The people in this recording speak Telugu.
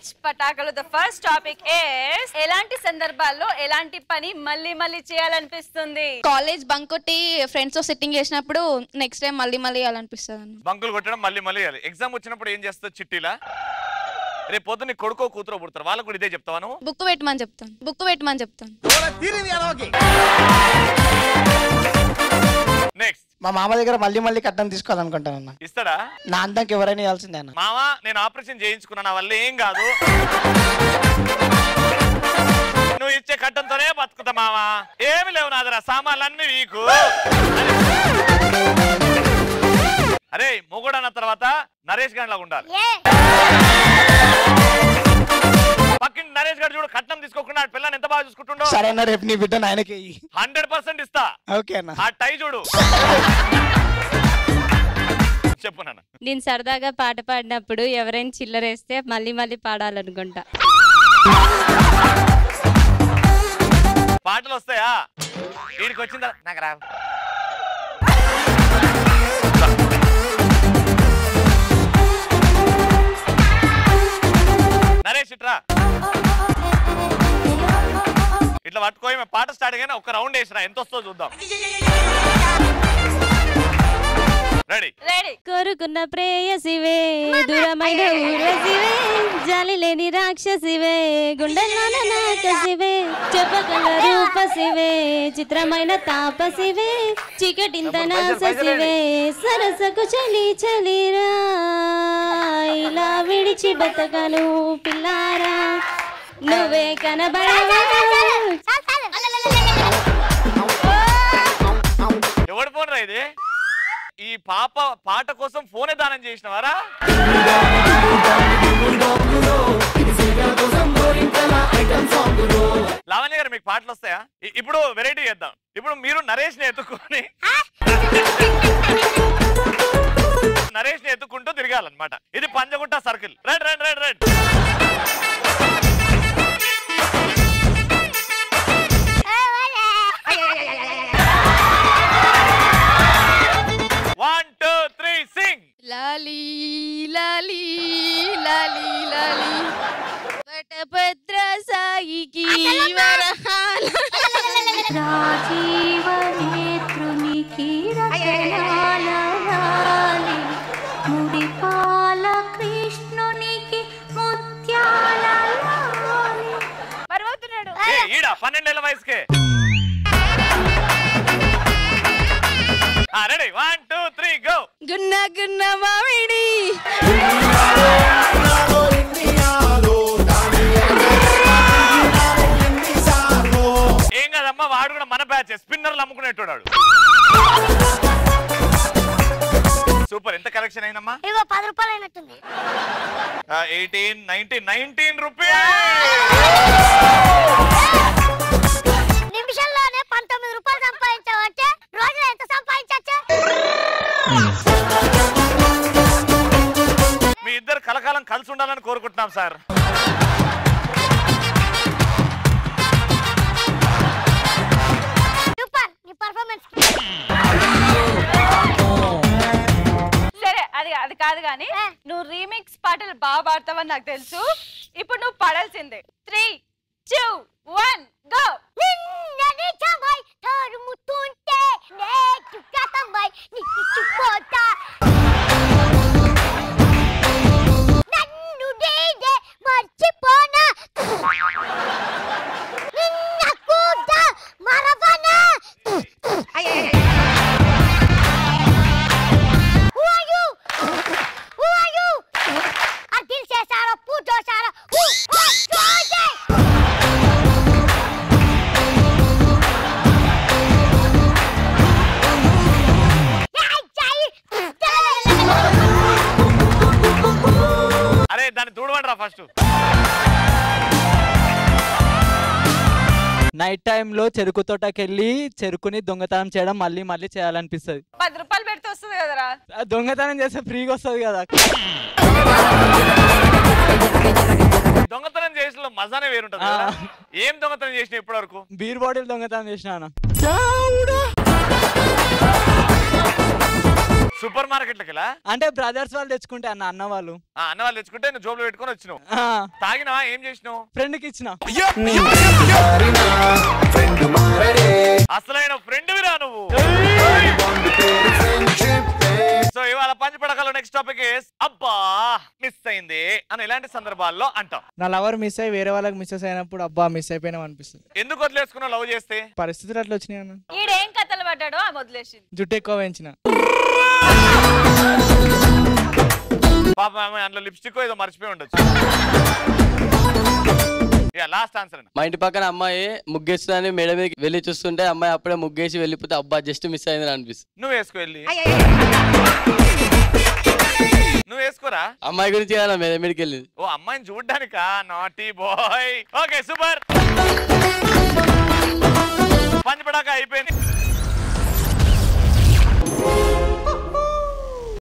ఛాలెంజ్ పటాకలు ద ఫస్ట్ టాపిక్ ఇస్ ఎలాంటి సందర్భాల్లో ఎలాంటి పని మళ్ళీ మళ్ళీ చేయాలనిపిస్తుంది కాలేజ్ బంక్ కొట్టి ఫ్రెండ్స్ తో సిట్టింగ్ చేసినప్పుడు నెక్స్ట్ టైం మళ్ళీ మళ్ళీ చేయాలనిపిస్తుంది అన్న బంకులు కొట్టడం మళ్ళీ మళ్ళీ చేయాలి ఎగ్జామ్ వచ్చినప్పుడు ఏం చేస్తావు చిట్టీలా రేపు పొద్దున్న నీ కొడుకో కూతురో పుడతారు వాళ్ళకు కూడా ఇదే చెప్తావా నువ్వు బుక్ పెట్టమని చెప్తాను బుక్ పెట్టమని చెప్తాను నెక్స్ట్ మా మామ దగ్గర మళ్ళీ మళ్ళీ కట్నం తీసుకోవాలనుకుంటానన్న ఇస్తాడా నా అందానికి ఎవరైనా ఇవ్వాల్సిందే అన్న మావా నేను ఆపరేషన్ చేయించుకున్నా నా వల్ల ఏం కాదు నువ్వు ఇచ్చే కట్టంతోనే బతుకుతా మావా ఏమి లేవు నాదరా సామాన్లన్నీ నీకు అరే మొగుడు అన్న తర్వాత నరేష్ గండ్లా ఉండాలి పక్కింటి నరేష్ గారు చూడు కట్నం తీసుకోకుండా ఆ పిల్లని ఎంత బాగా చూసుకుంటుండో సరే అన్న రేపు నీ బిడ్డ ఆయనకి హండ్రెడ్ పర్సెంట్ ఇస్తా ఓకే అన్న ఆ టై చూడు చెప్పు నాన్న నేను సరదాగా పాట పాడినప్పుడు ఎవరైనా చిల్లరేస్తే మళ్ళీ మళ్ళీ పాడాలనుకుంటా పాటలు వస్తాయా వీడికి వచ్చిందా నాకు రా నరేష్ ఇట్రా ఇట్లా పట్టుకోయి మేము పాట స్టార్ట్ కానీ ఒక రౌండ్ వేసిరా ఎంత వస్తుందో చూద్దాం రెడీ రెడీ కోరుకున్న ప్రేయసివే దూరమైన ఊరసివే జాలి లేని రాక్షసివే గుండెల్లోన నాకసివే చెప్పగల రూపసివే చిత్రమైన తాపసివే చీకటింత నాససివే సరసకు చలి చలిరా ఇలా విడిచి బతకను పిల్లారా నువ్వే కనబడవా ఎవడు ఫోన్ రా ఇది ఈ పాప పాట కోసం ఫోనే దానం చేసినవారా లావణ్య గారు మీకు పాటలు వస్తాయా ఇ- ఇప్పుడు వెరైటీ చేద్దాం ఇప్పుడు మీరు నరేష్ ని ఎత్తుకొని నరేష్ ని ఎత్తుకుంటూ తిరగాలన్నమాట ఇది Panjagutta circle red red red red one two three sing లాలీ లాలీ లాలీ లాలీ వటభద్ర సాయికి వరహాల రాజీవనేత్రునికి రతనాలవాలి ముడిపాల కృష్ణునికి ముత్యాల మరవుతున్నాడు ఏ ఈడ పన్నెండేళ్ల వయసుకే ready one two three go గున్న గున్న మామిడి ఏం కాదమ్మా వాడు కూడా మన బ్యాచ్ స్పిన్నర్లు అమ్ముకునేటోడాడు సూపర్ ఎంత కలెక్షన్ అయిందమ్మా ఇగో పది రూపాయలు అయినట్టుంది ఎయిటీన్ నైన్టీన్ నైన్టీన్ రూపీస్ నిమిషంలోనే పంతొమ్మిది రూపాయలు సంపాదించావంటే రోజులో ఎంత సంపాదించచ్చు మీ ఇద్దరు కలకాలం కలిసి ఉండాలని కోరుకుంటున్నాం సార్ సూపర్ నీ పర్ఫార్మెన్స్ సరే అది అది కాదు కానీ నువ్వు రీమిక్స్ పాటలు బాగా పాడతావని నాకు తెలుసు ఇప్పుడు నువ్వు పాడాల్సిందే త్రీ టూ వన్ గో నిన్ననే చంబాయ్ తరుముతుంటే నేటు కతంబాయ్ నిచ్చిపోతా నన్ను నేనే మర్చిపోనా నిన్న కూడా మరవనా Who are you? Who are you? ఆ దిల్ చేశారా పూజ చేశారా Who? Who? చూడే అరే దాన్ని చూడమండి రా ఫస్ట్ నైట్ టైంలో చెరుకు తోటకెళ్ళి చెరుకుని దొంగతనం చేయడం మళ్ళీ మళ్ళీ చేయాలనిపిస్తుంది పది రూపాయలు పెడితే వస్తుంది కదరా ఆ దొంగతనం చేస్తే ఫ్రీగా వస్తుంది కదా దొంగతనం చేసిన మజానే వేరుంటది కదా ఏం దొంగతనం చేసిన ఇప్పటి వరకు బీర్ బాటిల్ దొంగతనం చేసిన సూపర్ మార్కెట్లకి వెళ్ళా అంటే బ్రదర్స్ వాళ్ళు తెచ్చుకుంటే అన్న అన్న వాళ్ళు ఆ, అన్న వాళ్ళు తెచ్చుకుంటే నువ్వు జోబులో పెట్టుకొని వచ్చినావు ఆ, తాగినావా ఏం చేసినావు friend కి ఇచ్చిన అసలైన ఫ్రెండ్ విరా నువ్వు సో ఇవాళ పంచపడకలో నెక్స్ట్ టాపిక్ అబ్బా మిస్ అయింది అని ఇలాంటి సందర్భాల్లో అంటాం నా లవర్ మిస్ అయ్యి వేరే వాళ్ళకి మిస్సెస్ అయినప్పుడు అబ్బా మిస్ అయిపోయినాం అనిపిస్తుంది ఎందుకు వదిలేసుకున్నావు లవ్ చేస్తే పరిస్థితులు అట్లా వచ్చినాయి అన్న ఈడేం కథలు పడ్డాడో ఆమె వదిలేసింది జుట్టు ఎక్కువ పెంచిన పాప ఆమె అందులో లిప్స్టిక్ ఏదో మర్చిపోయి ఉండొచ్చు ఇక లాస్ట్ ఆన్సర్ అండి మా ఇంటి పక్కన అమ్మాయి ముగ్గేస్తుందని మేడ మీదకి వెళ్ళి చూస్తుంటే అమ్మాయి అప్పుడే ముగ్గేసి వెళ్ళిపోతే అబ్బా జస్ట్ మిస్ అయిందని అనిపిస్తుంది నువ్వు వేసుకో వెళ్ళి నువ్వు వేసుకోరా అమ్మాయి గురించి కదా మేడ మీదకి వెళ్ళింది ఓ అమ్మాయిని చూడ్డానికా నాటీ బాయ్ ఓకే సూపర్ పంచపడాక అయిపోయింది